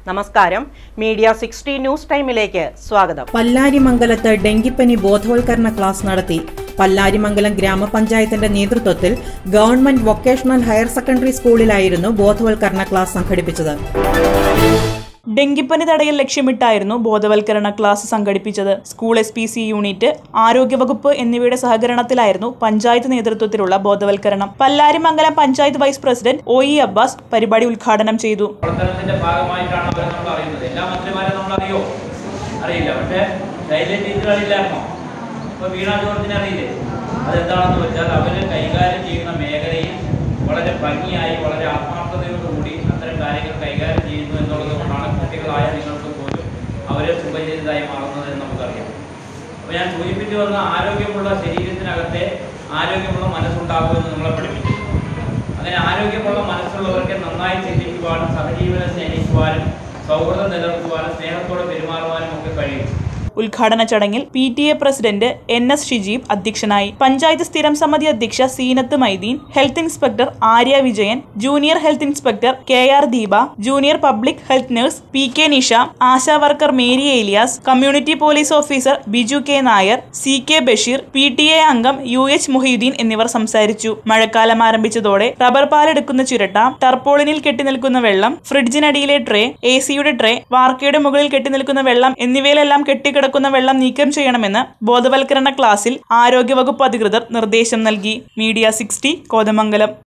നമസ്കാരം media sixty news ടൈമിലേക്ക് സ്വാഗതം പല്ലാരിമംഗലത്ത് ഡെങ്കിപ്പനി ബോധവൽക്കരണ ക്ലാസ് നടത്തി പല്ലാരിമംഗലം ഗ്രാമപഞ്ചായത്തിന്റെ നേതൃത്വത്തിൽ ഗവൺമെന്റ് വൊക്കേഷണൽ ഹയർ സെക്കൻഡറി സ്കൂളിലായിരുന്നു ബോധവൽക്കരണ ക്ലാസ് സംഘടിപ്പിച്ചത് ഡെങ്കിപ്പനി തടയൽ ലക്ഷ്യമിട്ടായിരുന്നു ബോധവൽക്കരണ ക്ലാസ് സംഘടിപ്പിച്ചത് school S P C unit ആരോഗ്യവകുപ്പ് എന്നിവയുടെ സഹകരണത്തിലായിരുന്നു പഞ്ചായത്ത് നേതൃത്വത്തിലുള്ള ബോധവൽക്കരണം Pallarimangalam panchayat vice president O E Abbas പരിപാടി ഉദ്ഘാടനം ചെയ്തു പ്രവർത്തനത്തിന്റെ ഭാഗമായിട്ടാണ് അവരെ നമ്മൾ അറിയുന്നത് എല്ലാ മന്ത്രിമാരെ നമ്മൾ അറിയോ അറിയില്ല പക്ഷേ ശൈലജ ടീച്ചർ അറിയില്ലായിരുന്നോ ഇപ്പൊ വീണ ജോർജിനെ അറിയില്ലേ അതെന്താണെന്ന് വെച്ചാൽ അവര് കൈകാര്യം ചെയ്യുന്ന മേഖലയിൽ വളരെ ഭംഗിയായി വളരെ ആത്മാർത്ഥതയോടുകൂടി അത്തരം കാര്യങ്ങൾ കൈകാര്യം ചെയ്യുന്നു എന്നുള്ളത് കൊണ്ടാണ് കുട്ടികളായ നിങ്ങൾക്ക് പോലും അവരെ സുപരിചിതരായി മാറുന്നത് എന്ന് നമുക്കറിയാം അപ്പോൾ ഞാൻ സൂചിപ്പിച്ചു വന്ന ആരോഗ്യമുള്ള ശരീരത്തിനകത്തെ ആരോഗ്യമുള്ള മനസ്സുണ്ടാകുമെന്ന് നമ്മളെ പഠിപ്പിച്ചു അങ്ങനെ ആരോഗ്യമുള്ള മനസ്സുള്ളവർക്ക് നന്നായി ചിന്തിക്കുവാനും സഹജീവനെ സ്നേഹിക്കുവാനും സൗഹൃദം നിലനിർത്തുവാനും സ്നേഹത്തോടെ പെരുമാറുവാനും ഒക്കെ കഴിയും ഉദ്ഘാടന ചടങ്ങിൽ P T A president N S Shijeeb അധ്യക്ഷനായി പഞ്ചായത്ത് സ്ഥിരം സമിതി അധ്യക്ഷ Seenath Maideen health inspector Arya Vijayan junior health inspector K R Deepa junior public health nurse P K Nisha Asha worker Mary Elias community police officer Biju K Nair C K Basheer P T A അംഗം യു എച്ച് മുഹീദ്ദീൻ എന്നിവർ സംസാരിച്ചു മഴക്കാലം ആരംഭിച്ചതോടെ rubber പാലെടുക്കുന്ന ചിരട്ട ടർപ്പോളിനിൽ കെട്ടിനിൽക്കുന്ന വെള്ളം ഫ്രിഡ്ജിനടിയിലെ ട്രേ എ സിയുടെ ട്രേ വാർക്കയുടെ മുകളിൽ കെട്ടിനിൽക്കുന്ന വെള്ളം എന്നിവയിലെല്ലാം കെട്ടിക്കിടക്കുന്ന വെള്ളം നീക്കം ചെയ്യണമെന്ന് ബോധവൽക്കരണ ക്ലാസ്സിൽ ആരോഗ്യവകുപ്പ് അധികൃതർ നിർദ്ദേശം നൽകി മീഡിയ സിക്സ്റ്റി കോതമംഗലം